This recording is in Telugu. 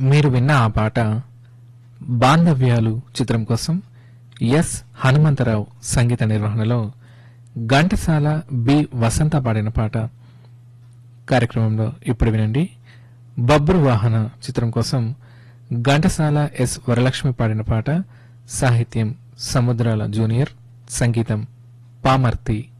మీరు విన్న ఆ పాట బాంధవ్యాలు చిత్రం కోసం ఎస్ హనుమంతరావు సంగీత నిర్వహణలో ఘంటసాల బి వసంత పాడిన పాట కార్యక్రమంలో ఇప్పుడు వినండి బబ్రు వాహన చిత్రం కోసం ఘంటసాల ఎస్ వరలక్ష్మి పాడిన పాట సాహిత్యం సముద్రాల జూనియర్ సంగీతం పామర్తి